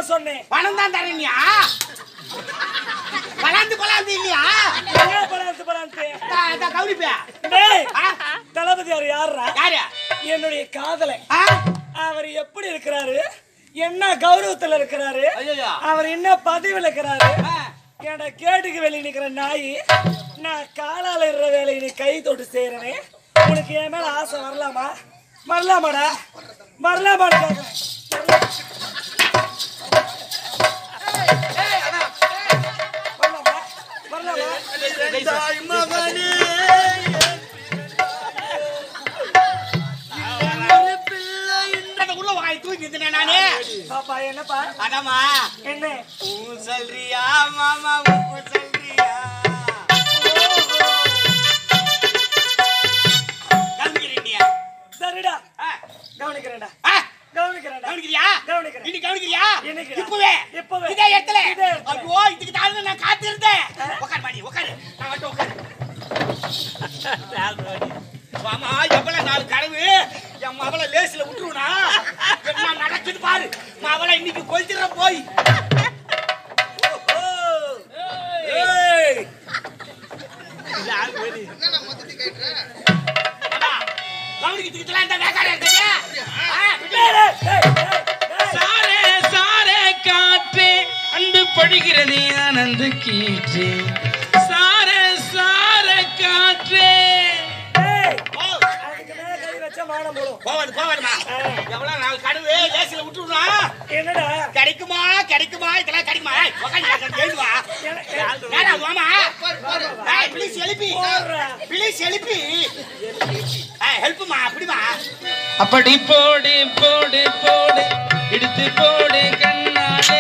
சொன்னேன் பணம் தான் தரணியா பலாந்து பலாந்து இல்லையா எங்க பலாந்து பலாந்து தா- தா கௌரிப்பே டேய் ஆ? தளபதி அவர் யாருடா யாரு என்னுடைய காதலன் ஆ? அவர் எப்படி இருக்கிறாரு என்ன கௌரவத்துல இருக்கிறாரு ஐயையோ. அவர் என்ன பதவியில் இருக்கிறாரு ஆ. என்ட கேட்டுக்கு வெளியே நிக்கிற நாய் நான் காலால இருக்கிற வேலையை நீ கை தொட்டு செய்யறனே உனக்கு என் மேல ஆசை வரலாமா வரலாமாடா வரலாமாடா கேக்குறேன். வரலாமா வரலாமா இந்த உள்ள வாய் தூக்கி இருந்தேன் நானே பாப்பா என்னப்பா அதாம்மா என்ன ஊ சொல்றியா மாமா ஊ சொல்றியா கவனிக்கிறீங்க சரிடா ஆ, கவனிக்கிறேன்டா ஆ, கவனிக்கிறேன்டா கவனிக்கிறியா கவனிக்கிறேன். இன்னைக்கு கவனிக்கிறியா இன்னைக்கு. இப்பவே இப்பவே. இதே இடத்துல இதே இடத்துல. ஐயோ இதுக்கு தான் நான் காத்திருந்தேன் உட்கார் மாடி உட்காரு நான் வந்து உட்காரு மாமா எவ்வளவு நாள் கனவு என் மவளை லேசில விட்டுருவனா என்ன நடக்குது பாரு மவளை இன்னைக்கு கொளுத்திடுற போய் ஓஹோ. ஏய். அம்மா, கவனிக்கிறதுக்குலாம் இந்த வேக்காடா இருக்குது ஆ, டேய், டேய், டேய், டேய், டேய். சாரே சாரே காற்றே அன்பு படுகிறது ஆனந்த கீற்றே சாரே சாரே காற்றே டேய், ஓ, அதுக்கு மேல கை வச்சா மானம் போடும் போவாது போவாதுமா எவ்வளவு நாள் கனவு லேசில விட்டுருவா என்னடா கிடைக்குமா கிடைக்குமா இதெல்லாம் கிடைக்குமா ஏய், உக்காந்து எழுதுவா என- ஏடா மாமா ஏய் ப்ளீஸ் எழுப்பி போடுறா. ப்ளீஸ் எழுப்பி ஏய் ஹெல்ப்மா அப்படிமா அப்படி போடு போடு போடு எடுத்து போடு கண்ணாலே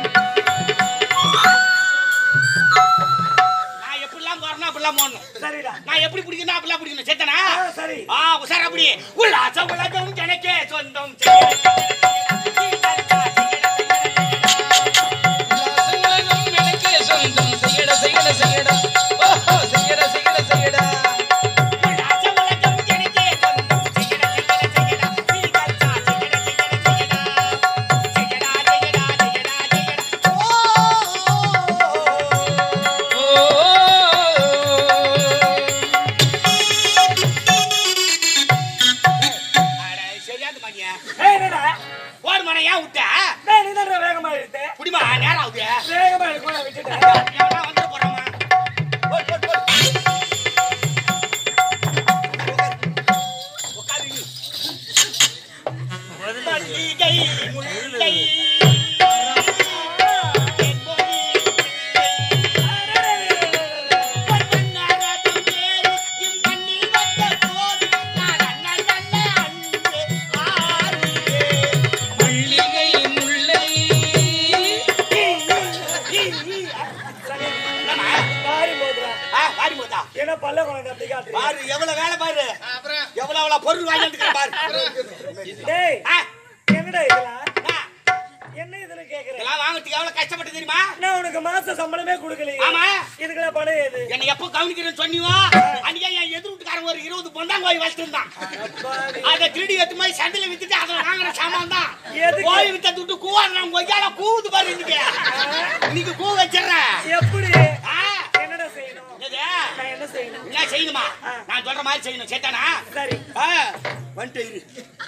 நான் எப்படிலாம் போறேன்னா அப்படிலாம் போடணும் சரிடா நான் எப்படி பிடிக்கணும் அப்படிலாம் பிடிக்கணும் சேத்தனா ஆ, சரி ஆ உசார் அப்படி உல்லாச உலகம் எனக்கே சொந்தம் உலகம் எனக்கே சொந்தம் செய்யட செய்யட செய்யடா ஓஹோ செய்யட செய்யட செய்யடா உல்லாச உலகம் எனக்கே சொந்தம் செய்யடா செய்யடா செய்யடா நீ கச்சா செய்யடா செய்யடா செய்யடா செய்யடா செய்யடா செய்யடா ஓ ஓ அட சரியாது மணியா ஏய், என்னடா ஓடு மணி ஏன் விட்ட டேய், நீ தான்டா வேகமா இழுத்த. புடிமா நேரம் ஆகுது வேகமா இழுக்க நான் விட்டுட்டேன். எவனா வந்துட போறாமா ஓடு ஓடு ஓடு உட்காரு நீ. மல்லிகை முல்லை என் பொன்னி பொன்னரதம் தேறி இம் மண்ணில் வந்த போது நான் அண்ணன் அல்ல அன்பே ஆறியே. மல்லிகை முல்லை சரி, என்னம்மா? பாரு போதுடா. ஆ, வாடி போதா. என்ன பல்ல குழந்தை அப்படி காட்டுறீங்க? பாரு எவ்வளவு வேலை பாரு எவ்வளவு எவ்வளவு பொருள் வாங்கி வந்துக்கிறேன் பாரு டேய், ஆ, என்னடா இதெல்லாம்? ஆ, என்ன இதுன்னு கேக்குறேன்? இதெல்லாம் வாங்குறதுக்கு எவ்வளவு கஷ்டப்பட்டு தெரியுமா நான் உனக்கு மாச சம்பளமே கொடுக்கலையே. ஆமா. இதுக்கெல்லாம் பணம் ஏது? என்னை எப்போ கவனிக்கிறேன்னு சொன்னியோ அன்னைக்கே என் எதிர் வீட்டுக்காரன் ஒரு இருபது பொந்தாங்கோய் வச்சிருந்தான் அப்பாடி. அதை திருடி எடுத்து போய் சந்தையில வித்துட்டு அதை வாங்குற சாமான் தான் எதுக்கு? கோழி வித்த துட்டு கூவாடுறான் கொய்யால கூவுது பாரு இன்னைக்கு இன்னைக்கு கூ வச்சிடுறேன் எப்படி? ஆ, என்னடா செய்யணும்? என்னது? நான் என்ன செய்யணும்? என்ன செய்யணுமா நான் சொல்ற மாதிரி செய்யணும் சேத்தானா சரி ஆ, வந்துட்டு இரு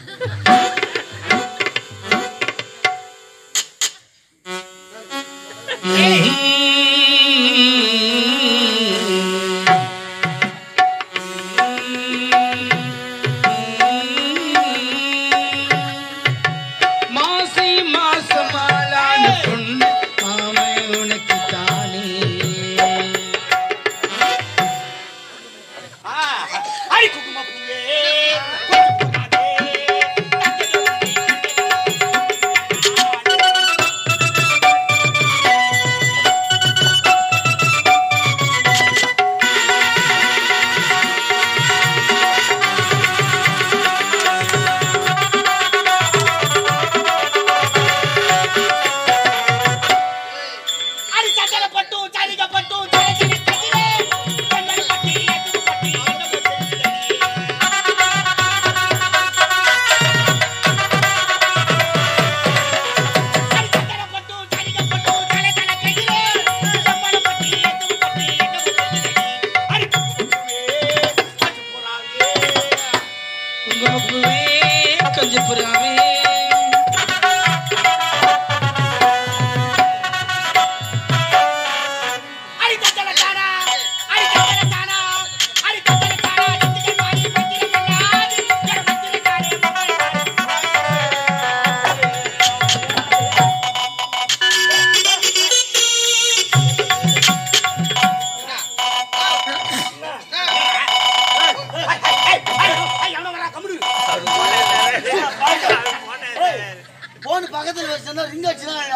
மாசி மாசமாலான பொண்ணு மாமை உனக்கு தானே ஆ, அடி குங்கும பூவே கொஞ்சம் போகாதே. தங்கமே உன்னை கண்டேன்.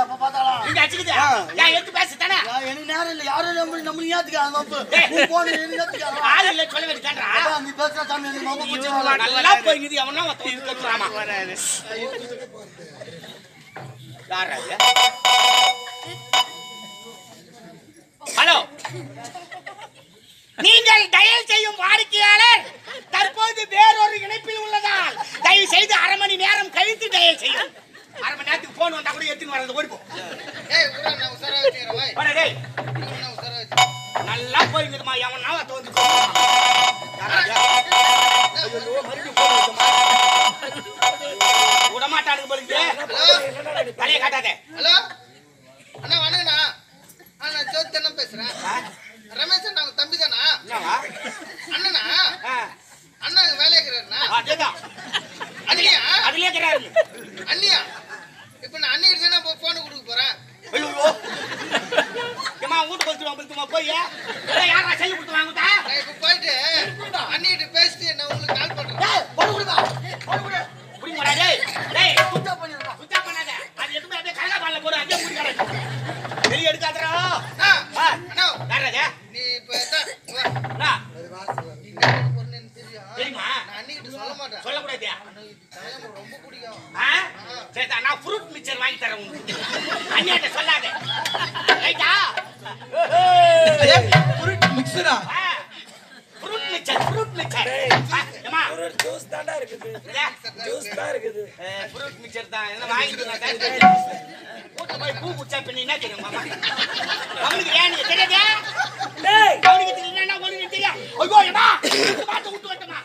அப்ப பார்த்தாலும் இங்க அடிச்சுக்குது ஆ. ஏன் எடுத்து பேசு தானே யா, எனக்கு நேரம் இல்லை யாரும் நம்ம நம்ம ஏத்துக்க அது வம்பு உன் போன் எனக்கு ஏத்துக்க ஆள் இல்ல சொல்ல வேண்டியதான்றா அப்பா, நீ பேசுற சாமி எனக்கு ரொம்ப பிடிச்ச நல்லா போயிங்குது அவனா ஒருத்தன் இருக்கிறாமா யார் அது ஹலோ நீங்கள் டயல் செய்யும் வாடிக்கையாளர் தற்போது வேறொரு இணைப்பில் உள்ளதால் தயவு செய்து அரை மணி நேரம் கழித்து டயல் செய்யும் அரை மணி நேரத்துக்கு போன் வந்தா கூட எடுத்துன்னு வரது ஓடி போ ஏய் உடா நான் உசாரா வச்சுக்கிறேன் வை போடா டேய் நான் உசாரா வச்சுக்கிறேன் நல்லா போயிங்குதுமா எவனா ஒருத்தன் வந்து விட மாட்டானுங்க போலுக்கு தலையை காட்டாதே ஹலோ அண்ணா வணக்கண்ணா ஆ நான் ஜோதி அண்ணன் பேசுறேன் ரமேஷ் அண்ணா உங்க தம்பி தானா என்னவா அண்ணனா ஆ, அண்ணா அங்க வேலையா இருக்கிறாருண்ணா அதேதான் அண்ணியா அதுலயே கிடையாது அண்ணியா இப்ப நான் அண்ணிக்கிட்ட தானே போன் கொடுக்க போறேன் ஐயோ ஏமா வீட்டுக்கு வந்துட்டு வந்துட்டுமா போய் ஏய், யாரா செய்ய கொடுத்து வாங்குதா நான் இப்ப போயிட்டு அண்ணிக்கிட்ட பேசிட்டு நான் உங்களுக்கு கால் பண்றேன் போடு கொடுப்பா போடு கொடு புடிங்கடா டேய் டேய் சுத்தா பண்ணிடுடா சுத்தா பண்ணாத அது எதுமே அப்படியே கரகா பால்ல போடு அங்கே மூடி கிடக்கு வெளிய எடுக்காதடா அண்ணா ஆ அண்ணா யாரது நீ இப்ப தான் வா. அண்ணா நீ என்ன பொண்ணுன்னு தெரியும் தெரியுமா நான் அண்ணிக்கிட்ட சொல்ல மாட்டேன் சொல்லக்கூடாது ஆனா இது தலைமை ரொம்ப பிடிக்கும் ஆ சரி தான், நான் ஃப்ரூட் மிக்சர் வாங்கி தரேன் உங்களுக்கு அண்ணியாட்ட சொல்லாத ரைட்டா மிக்சரா ஆ ஃப்ரூட் மிக்சர் ஃப்ரூட் மிக்சர் ஏமா ஒரு ஜூஸ் தாண்டா இருக்குது ஜூஸ் தான் இருக்குது ஃப்ரூட் மிக்சர் தான் என்ன வாங்கிட்டு நான் வீட்டுல போய் பூ குச்சா பண்ணி என்ன தெரியும் மாமா அவனுக்கு ஏன் நீங்க தெரியாதே டேய் அவனுக்கு தெரியுமா உனக்கு தெரியும் ஐயோ ஏமா பார்த்து விட்டு வரட்டுமா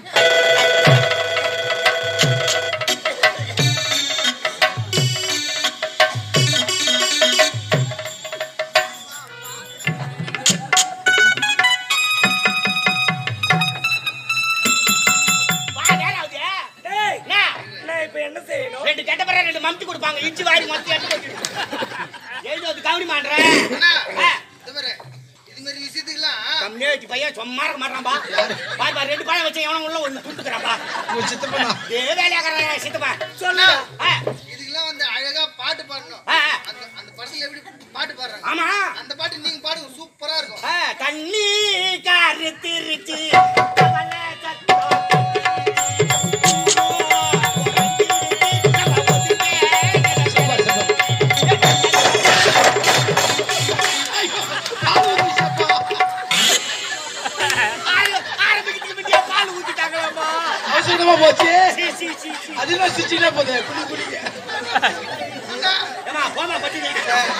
வா நேரம் ஆகுது டேய் என்ன நான் இப்ப என்ன செய்யணும் ரெண்டு கெட்ட பிறகு ரெண்டு மம்தி கொடுப்பாங்க இஞ்சி வாரி மொத்தம் எடுத்து போட்டு எழுதி அது கவனி மாட்டேன் அண்ணா இது மாதிரி இது மாதிரி விஷயத்துக்குலாம் கம்யூனிட்டி பையன் சும்மா இருக்க மாட்டான்பா பாரு பாரு ரெண்டு பழம் வச்சு எவனும் உள்ள ஒண்ணு துட்டுக்கிறான்பா உங்க சித்தப்பனா ஏ வேலையாக்குற சித்தப்பா சொல்லுடா ஆ, இதுக்கெல்லாம் வந்து அழகா பாட்டு பாடணும் ஆ, ஆ. அந்த அந்த படத்துல எப்படி பாட்டு பாடுறாங்க ஆமா அந்த பாட்டு நீங்க பாடுங்க சூப்பரா இருக்கும் ஆ, தண்ணி கருத்திருச்சு கவலை சத்தம். சூப்பர் சூப்பர் ஆளு- ஆரம்பிக்கிறதுக்கு முன்னாடியே பால் ஊத்திட்டாங்களாம்மா. அவசரமா போச்சு சீ, சீ, சீ, சீ. அதுதான் சிச்சினா போதே குடி குடிக்க ஏம்மா, போம்மா, பட்டினி.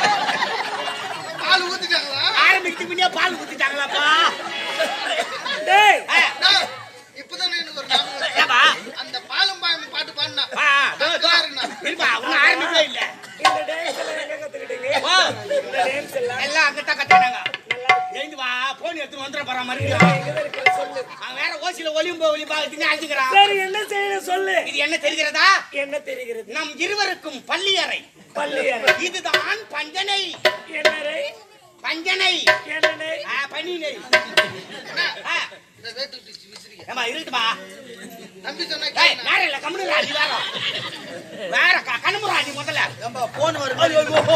பால் ஊத்திட்டாங்களா ஆரம்பிக்கிறதுக்கு முன்னாடியே பால் ஊத்திட்டாங்களாப்பா டேய் ஆ, அண்ணா, இப்பதான் எனக்கு ஒரு ஞாபகம் வருது. ஏப்பா? அந்த பாலும் பாயும் பாட்டு பாடினா ஆ, இதோ, இதோ. இருப்பா, இன்னும் ஆரம்பிக்கவே இல்ல. இந்த டான்ஸ் எல்லாம் எங்க கத்துக்கிட்டீங்க ஓ, இந்த டான்ஸ் எல்லாம் எல்லாம் அங்கத்தான் கத்துக்கினாங்க. நல்லா எழுந்து வா, phone எடுத்துன்னு வந்துட போறான் மறுபடியும். எங்க இருக்கு சொல்லு அவன் வேற ஓசியில ஒளியும் போய் ஒளியும் பார்த்துன்னு அழுதுக்கிறான். சரி என்ன செய்யணும் சொல்லு இது என்ன தெரிகிறதா என்ன தெரிகிறது நம் இருவருக்கும் பள்ளி அறை பள்ளி அறை. இதுதான் பஞ்சனை என்னரை பஞ்சனை என்னனை ஆ, பனினை ஆ, இந்த வேட்டு விட்டு விசிறிங்க ஏம்மா, இருக்குமா நம்பி சொன்னா ஏய், கேளுண்ணா. நேரம் இல்ல கம்முனு ராஜி வேற வேற க- கண்ணுமுறை ராஜி முதல்ல ஏம்பா போன் வருது ஐயோ, ஐயோ.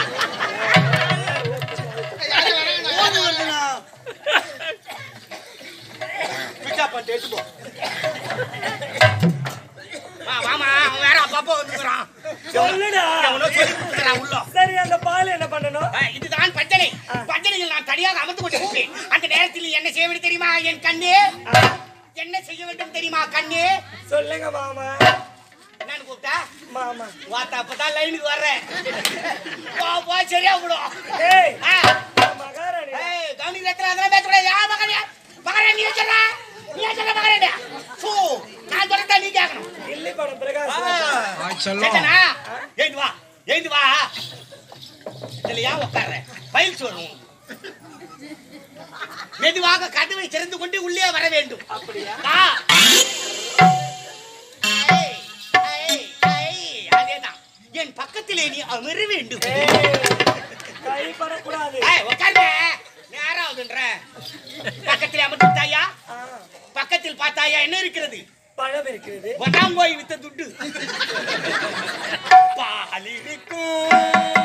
யாரும் வராங்கண்ணா, போன் யாரும் வருதுண்ணா switch off பண்ணிட்டு எடுத்து போ. வா, வாமா, அவன் வேற அப்பப்போ வந்துக்கிறான். சொல்லுடா எவனோ சொல்லி கொடுத்துக்கிறான் உள்ள. சரி அந்த பால் என்ன பண்ணணும் ஆ, இதுதான் பஞ்சனை பஞ்சனையில் நான் தனியாக அமர்ந்து கொண்டிருப்பேன் அந்த நேரத்தில் என்ன செய்ய வேண்டும் தெரியுமா என் கண்ணே என்ன செய்ய வேண்டும் தெரியுமா கண்ணே சொல்லுங்க மாமா என்னன்னு கூப்பிட்டா மாமா வாத்தா அப்பதான் லைனுக்கு வர்றேன் போ போ சரியா விடும் டேய் ஆ, நான் மகாராணி ஏய், கவனிக்கிற இடத்துல அதெல்லாம் பேசக்கூடாது. யா மகனே? மகனே, நீ சொல்ற? நீ சொல்ற மகனே? சூ, நான் சொல்றதை நீ கேட்கணும். இல்லி படம் பிரகாஷ் ஆய் சொல்லும் சரிதானா? எழுந்து வா, எழுந்து வா. இதுல ஏன் உட்கார்ற? பைல்ஸ் வரும் உனக்கு. மெதுவாக கதவை திறந்து கொண்டு உள்ளே வர வேண்டும் வா. ஏய், ஏய், ஏய், அதேதான். என் பக்கத்திலே நீ அமர வேண்டும் கை படக்கூடாது ஏய், உட்காருங்க. நேரம் ஆகுதுன்ற. பக்கத்தில் அமர்ந்து விட்டாயா ஆ, பக்கத்தில் பார்த்தாயா என்ன இருக்கிறது பழம் இருக்கிறது ஒட்டாங்கோய் வித்த துட்டு பால் இருக்கும்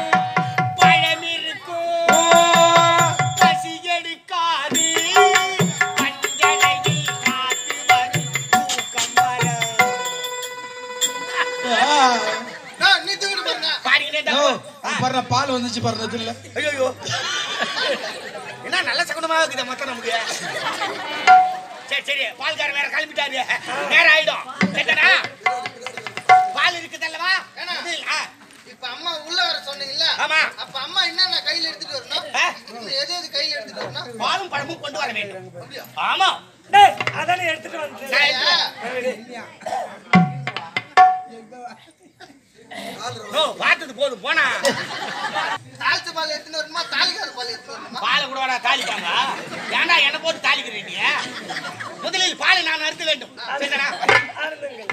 என்ன பால் வந்துச்சு பாருங்க இல்ல ஐயோ என்ன நல்ல சகுனமா இருக்குது மொத்தம் நமக்கு சரி சரி பால்காரர் வேற கிளம்பிட்டாரு நேரம் ஆயிடும் சரிதானா பால் இருக்குதல்லவா ஏன்னா? இது, ஆ, இப்ப அம்மா உள்ள வர சொன்னீங்கல்ல ஆமா. அப்ப அம்மா என்னென்ன கையில எடுத்துட்டு வரணும் ஆ, இது எது எது கையில எடுத்துட்டு வரணும் பாலும் பழமும் கொண்டு வர வேண்டும் ஆமா டேய் அதானே எடுத்துட்டு வந்து நான் எடுத்துட்டு- ஓ, பார்த்தது போதும் போனா தாழ்த்து பால் எடுத்துட்டு வரணுமா தாலிக்கார பால் எடுத்துட்டு வரணுமா பாலை கூட வரா தாளிப்பாங்க ஏன்டா என்ன போட்டு தாளிக்கிறீங்க நீ முதலில் பாலை நான் அறுத்த வேண்டும் சரிதானா ஆனந்தங்கள்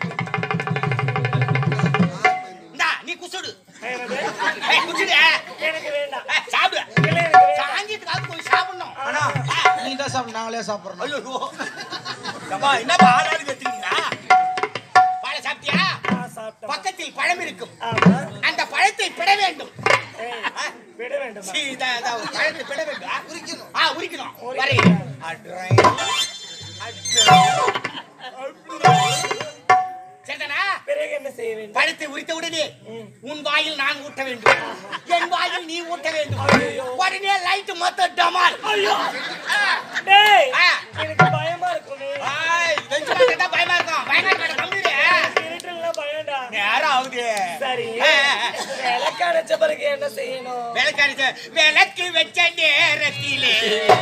இந்தா நீ குசுடு என்னது? ஏய், குசுடு எனக்கு வேண்டாம் ஏய், சாப்பிடு இல்லை, எனக்கு வேண்டாம். சாங்கியத்துக்காக போய் சாப்பிடணும் அண்ணா ஆ, நீ தான் சாப்பிடு நாங்களே சாப்பிடுறோம் ஐயோ அம்மா என்னப்பா ஆளாளு கத்துறீங்க பாலை சாப்பிட்டியா நான் சாப்பிட்டேன். பக்கத்தில் பழம் இருக்கும் ஆமா. அந்த பழத்தை பிட வேண்டும் ஏய், விட வேண்டுமா? சீ, இதா, இதா, பழத்தை பிட வேண்டும் ஆ, உரிக்கணும் ஆ உரிக்கணும் உரிக்கணும். வரை அட்ரை சரிதானா பிறகு என்ன செய்ய வேண்டும் பழத்தை உரித்த உடனே உன் வாயில் நான் ஊட்ட வேண்டும் என் வாயில் நீ ஊட்ட வேண்டும் உடனே லைட் மொத்த டமால் ஐயோ டேய் ஆ. எனக்கு பயமா இருக்குமே ஆய், வெஞ்சு பார்த்தா பயமா இருக்கும் பயமா இருக்காது கம்மிடு இருட்டுல பயம்டா நேரம் ஆகுது சரி ஆ, ஆ. விளக்கு அடைச்ச பிறகு என்ன செய்யணும் விளக்கு விளக்கு வச்ச நேரத்திலே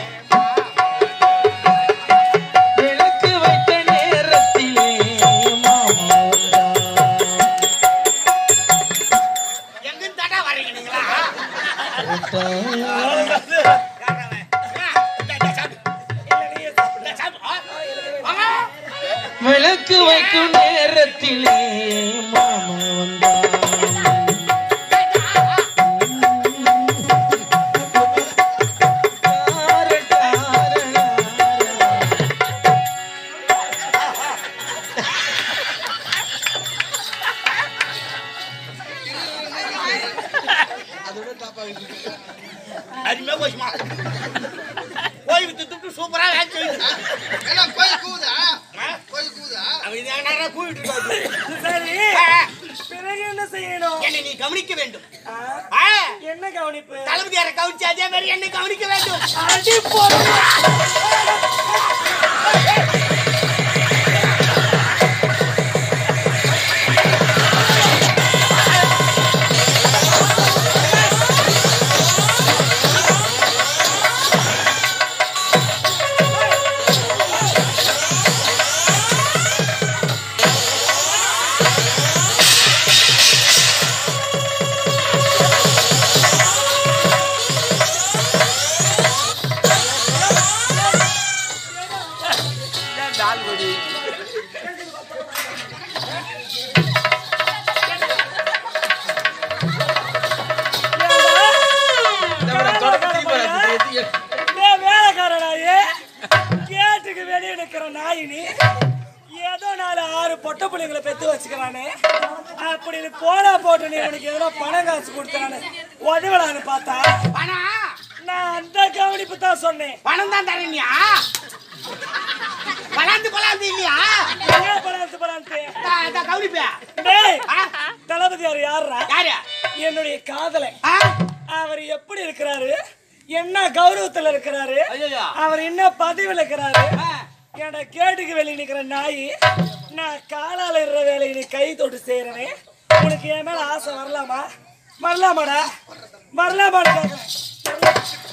விளக்கு வைத்த நேரத்திலே மாமா எங்க தாட்டா வரீங்க நீங்களா வந்தான். யாரா அவன்? ஆ, இந்தா, இந்தா சாப்பிடு. இல்ல நீயே சாப்பிடு. இந்தா சாப்பிடு. ஆ, ஆ, எனக்கு வேண்டாம். வாங்க. விளக்கு வைக்கும் நேரத்திலே மாமா வந்தான் அருமையா போச்சுமா. போய் வித்து துட்டு சூப்பரா வேலை செய்யுது. ஏன்னா கோயில் கூவுதா ஆ? கோயில் கூவுதா அவன் இது எங்கனாரா கூவிட்டு இருக்காது. சரி ஆ, பிறகு என்ன செய்யணும் என்னை நீ கவனிக்க வேண்டும் ஆ, ஆ, என்ன கவனிப்பு தளபதியாரை கவனிச்சு அதே மாதிரி என்னை கவனிக்க வேண்டும் அடி போடுங்க. டேய், வேலைக்காரனாயே, கேட்டுக்கு வெளியே நிக்கிற நாய் நீ. ஏதோ நாலு ஆறு பொட்டை பிள்ளைங்களை பெத்து வச்சுக்கிறானே அப்படி நீ போனா போட்டு நீ உனக்கு எதனா பணம் காசு கொடுத்தானு உதவலான்னு பார்த்தா பணம் நான் அந்த கவனிப்பு தான் சொன்னேன் பணம் தான் தரணியா பலாந்து பலாந்து இல்லையா என்ன பணத்து பணத்து அதான், அதான் கவனிப்பேன் டேய் ஆ? தளபதியார் யாருடா யாரு என்னுடைய காதலை ஆ? அவர் எப்படி இருக்கிறாரு என்ன கௌரவத்துல இருக்கிறாரு ஐயையோ. அவர் என்ன பதவியில் இருக்கிறாரு ஆ. என கேட்டுக்கு வெளியே நிக்கிற நாய் நான் காலால இருற வேலையை நீ கை தொட்டு செய்யறேன் உனக்கு என் மேல ஆசை வரலாமா வரலாமாடா வரலாமான்னு கேக்குறேன்.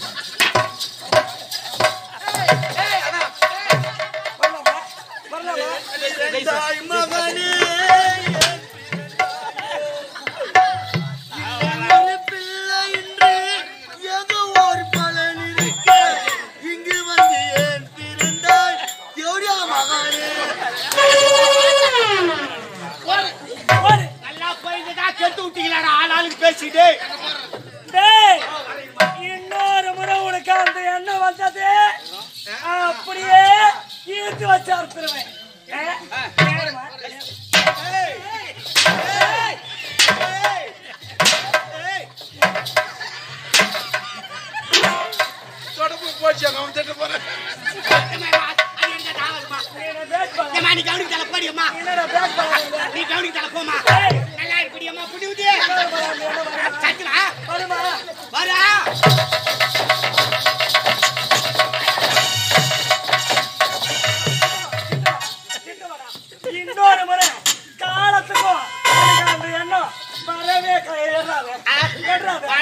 வரலாமா வரலாமா தாய் மகனே என் பிள்ளை இன்று ஏதோ ஒரு பலன் இருக்க இங்கு வந்து ஏன் பிறந்தாய் எவடியா மகனே ஓடு. நல்லா போயிருந்தா கெட்டு விட்டீங்களாடா ஆளாளுக்கு பேசிட்டு டேய் இன்னொரு முறை உனக்கு அந்த எண்ணம் வந்தது அப்படியே ஈர்த்து வச்சு அறுத்துருவேன் ஆ? ஏம்மா? தொடப்பு போச்சு அவன் திட்ட போறேன் நீ என்ன பேக் பண்ண? நீ கவனிக்கல போடியம்மா நீ என்னடா பேக் பண்ணாத? நீ கவனிக்கல போமா ஏய், நல்லா இருப்படியம்மா புடி விட்டு இன்னொரு முறை அந்த எண்ணம் வரணும். சத்துலா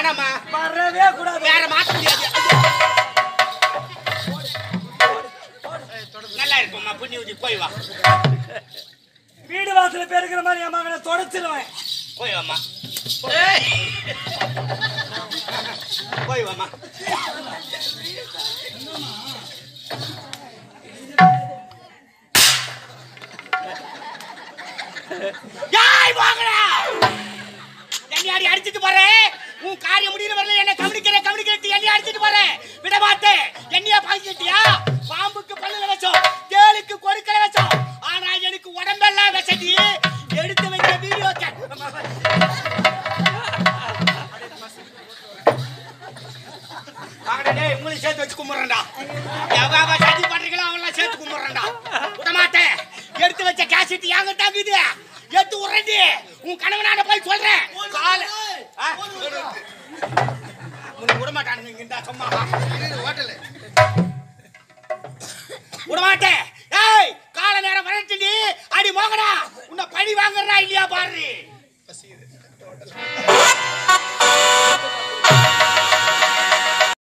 வேணாம்மா வரவே கூடாது வேற மாத்த முடியாது நல்லா இருக்கும்மா புண்ணி ஊதி போய் வா வீடு வாசல பெருக்கிற மாதிரி என் மகனை தொடச்சிருவேன் போய் வாம்மா போய் வாம்மா யாய் வாங்கடா என்னை அடி அடிச்சிட்டு போறேன் உன் காரியம் முடியிற வரல என்ன கவனிக்கிற கவனிக்கிற என்னை அடிச்சிட்டு போறேன் விட மாட்டேன் என்னையா பாய்ச்சிட்டியா பாம்புக்கு பல்லுல வச்சோம் தேளுக்கு கொறுக்கல வச்சோம் ஆனா எனக்கு உடம்பெல்லாம் வசதி எடுத்து வைக்க வீடியோ டேய் உங்களையும் சேர்த்து வச்சு கும்பிட்றேன்டா எவ்வளவு சதி பண்றீங்களோ அவங்களாம் சேர்த்து கும்பிட்றேன்டா விட மாட்டேன் எடுத்து வச்ச கேசட் யாங்க தாங்குது எடுத்து உரண்டி உன் கணவனான போய் சொல்றேன் கால ஆ? உன்னை விட மாட்டானுங்க இங்க இருந்தா சும்மா ஹோட்டலு விட மாட்டேன் ஏய் கால நேரம் வரட்டுடி அடி மோகனா உன்னை பழி வாங்குறா இல்லையா பாரு